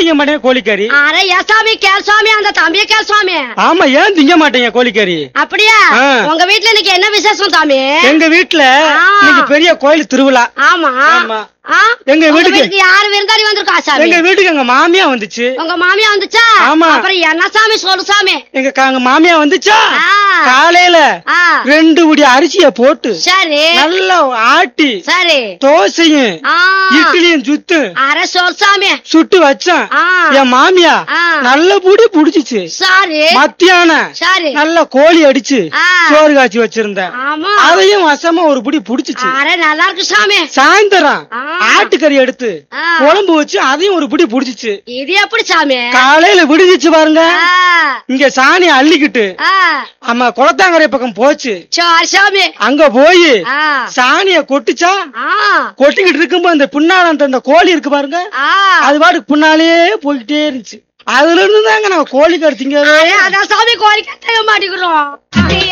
திங்க மாட்டேங்க கோழிக்கறி அட ஏன் சாமி கேள் சுவாமி அந்த தம்பிய கேள் சுவாமி ஆமா ஏன் திங்க மாட்டேங்க கோழிக்கறி அப்படியா ஆ. உங்க வீட்ல இன்னைக்கு என்ன விசேஷம் சாமி எங்க வீட்டுல ஆ. இன்னைக்கு பெரிய கோயில் திருவிழா ஆமா ஆமா. ஆ? எங்க உங்க வீட்டுக்கு- வீட்டுக்கு யாரு விருந்தாளி வந்திருக்கா சாமி எங்க வீட்டுக்கு எங்க மாமியா வந்துச்சு உங்க மாமியா வந்துச்சா ஆமா. அப்புறம் என்ன சாமி சொல்லு சாமி எங்க க- எங்க மாமியா வந்துச்சா ஆ. காலையில ஆ ரெண்டு உடி அரிசிய போட்டு சரி நல்லா ஆட்டி சரி தோசையும் ஆ இட்லியும் சுத்து அர சொல் சாமி சுட்டு வச்சேன் ஆ என் மாமியா ஆ. நல்ல புடி புடிச்சிச்சு சரி மத்தியானம் சரி நல்ல கோழி அடிச்சு ஆ. சோறு காய்ச்சி வச்சிருந்தேன் ஆமா அதையும் வசமா ஒரு புடி புடிச்சிச்சு அர நல்லா இருக்கு சாமி சாயந்தரம் ஆ. ஆட்டுக்கறி எடுத்து ஆ. குழம்பு வச்சு அதையும் ஒரு புடி புடிச்சிச்சு இது எப்படி சாமி காலையில விடுதிச்சு பாருங்க ஆ, இங்க சாணி அள்ளிக்கிட்டு ஆ, ஆமா குளத்தாங்கரை பக்கம் போச்சு சரி சாமி அங்க போய் ஆ, சாணிய கொட்டுச்சா ஆ, கொட்டிக்கிட்டு இருக்கும்போது அந்த பின்னால அந்த அந்த கோழி இருக்கு பாருங்க ஆ. அது பாட்டுக்கு பின்னாலேயே போய்கிட்டே இருந்துச்சு அதுல இருந்து தாங்க நான் கோழி கறி திங்கவே அட, அதான் சாமி கோரிக்கை செய்ய மாட்டேங்கிறோம்